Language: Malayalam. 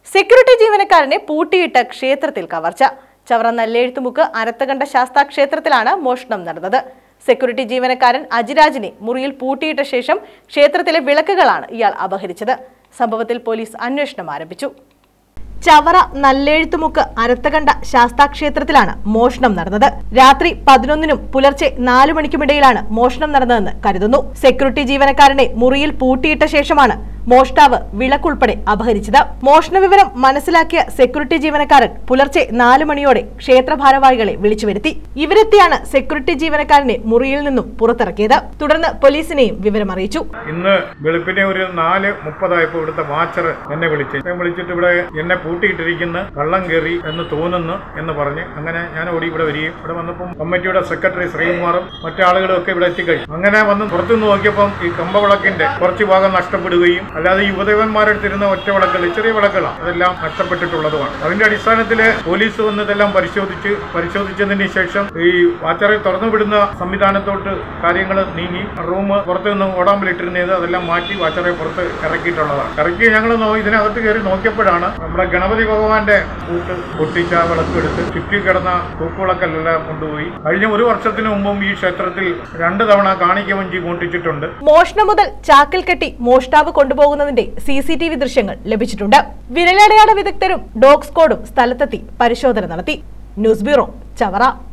സെക്യൂരിറ്റി ജീവനക്കാരനെ പൂട്ടിയിട്ട ക്ഷേത്രത്തിൽ കവർച്ച ചവറ നല്ലെഴുത്തുമുക്ക് അരത്തകണ്ട ശാസ്താ ക്ഷേത്രത്തിലാണ് മോഷണം നടന്നത് സെക്യൂരിറ്റി ജീവനക്കാരൻ അജിരാജിനെ മുറിയിൽ പൂട്ടിയിട്ട ശേഷം ക്ഷേത്രത്തിലെ വിളക്കുകളാണ് ഇയാൾ അപഹരിച്ചത് സംഭവത്തിൽ പോലീസ് അന്വേഷണം ആരംഭിച്ചു ചവറ നല്ലെഴുത്തുമുക്ക് അരത്തകണ്ട ശാസ്താക്ഷേത്രത്തിലാണ് മോഷണം നടന്നത് രാത്രി പതിനൊന്നിനും പുലർച്ചെ നാലു മണിക്കുമിടയിലാണ് മോഷണം നടന്നതെന്ന് കരുതുന്നു സെക്യൂരിറ്റി ജീവനക്കാരനെ മുറിയിൽ പൂട്ടിയിട്ട ശേഷമാണ് മോഷ്ടാവ് വിളക്കുൾപ്പെടെ അപഹരിച്ചത് മോഷണ വിവരം മനസ്സിലാക്കിയ സെക്യൂരിറ്റി ജീവനക്കാരൻ പുലർച്ചെ നാലു മണിയോടെ ക്ഷേത്ര ഭാരവാഹികളെ വിളിച്ചു വരുത്തി ഇവരെത്തിയാണ് സെക്യൂരിറ്റി ജീവനക്കാരനെ മുറിയിൽ നിന്നും പുറത്തിറക്കിയത് തുടർന്ന് പോലീസിനെയും വിവരം അറിയിച്ചു ഇന്ന് വെളുപ്പിനെ ഒരു നാല് മുപ്പതായപ്പോൾ ഇവിടുത്തെ വാച്ചർ എന്നെ വിളിച്ച് ഞാൻ വിളിച്ചിട്ട് ഇവിടെ എന്നെ പൂട്ടിയിട്ടിരിക്കുന്ന കള്ളം കയറി എന്ന് തോന്നുന്നു എന്ന് പറഞ്ഞ് അങ്ങനെ ഞാൻ ഓടി ഇവിടെ വരികയും ഇവിടെ വന്നപ്പം കമ്മിറ്റിയുടെ സെക്രട്ടറി ശ്രീകുമാറും മറ്റാളുകളും ഒക്കെ ഇവിടെ എത്തിക്കഴിഞ്ഞു അങ്ങനെ വന്ന് പുറത്തുനിന്ന് നോക്കിയപ്പം ഈ കമ്പവിളക്കിന്റെ കുറച്ച് ഭാഗം നഷ്ടപ്പെടുകയും അല്ലാതെ ഈ യുവദേവന്മാരെടുത്തിരുന്ന ഒറ്റ വിളക്കുകൾ ചെറിയ വിളക്കുകളാണ് അതെല്ലാം നഷ്ടപ്പെട്ടിട്ടുള്ളതുമാണ് അതിന്റെ അടിസ്ഥാനത്തിൽ പോലീസ് വന്ന് ഇതെല്ലാം പരിശോധിച്ച് പരിശോധിച്ചതിന് ശേഷം ഈ വാച്ചറെ തുറന്നു വിടുന്ന സംവിധാനത്തോട്ട് കാര്യങ്ങൾ നീങ്ങി റൂം പുറത്ത് നിന്ന് ഓടാമ്പിലിട്ടിരുന്നത് അതെല്ലാം മാറ്റി വാച്ചറെ പുറത്ത് ഇറക്കിയിട്ടുള്ളതാണ് ഇറക്കി ഞങ്ങൾ ഇതിനകത്ത് കയറി നോക്കിയപ്പോഴാണ് നമ്മുടെ ഗണപതി ഭഗവാന്റെ കൂട്ട് പൊട്ടിച്ച ആ വിളക്ക് എടുത്ത് ചുറ്റി കിടന്ന തൂക്കുവിളക്കെല്ലാം കൊണ്ടുപോയി കഴിഞ്ഞ ഒരു വർഷത്തിന് മുമ്പും ഈ ക്ഷേത്രത്തിൽ രണ്ട് തവണ കാണിക്ക വഞ്ചി കൂട്ടിച്ചിട്ടുണ്ട് മോഷണം മുതൽ ചാക്കിൽ കെട്ടി മോഷ്ടാവ് കൊണ്ടുപോകുന്നതിന്റെ സി സി ടി വി ദൃശ്യങ്ങൾ ലഭിച്ചിട്ടുണ്ട് വിരലടയാള വിദഗ്ധരും ഡോഗ് സ്ക്വാഡും സ്ഥലത്തെത്തി പരിശോധന നടത്തി ന്യൂസ് ബ്യൂറോ ചവറ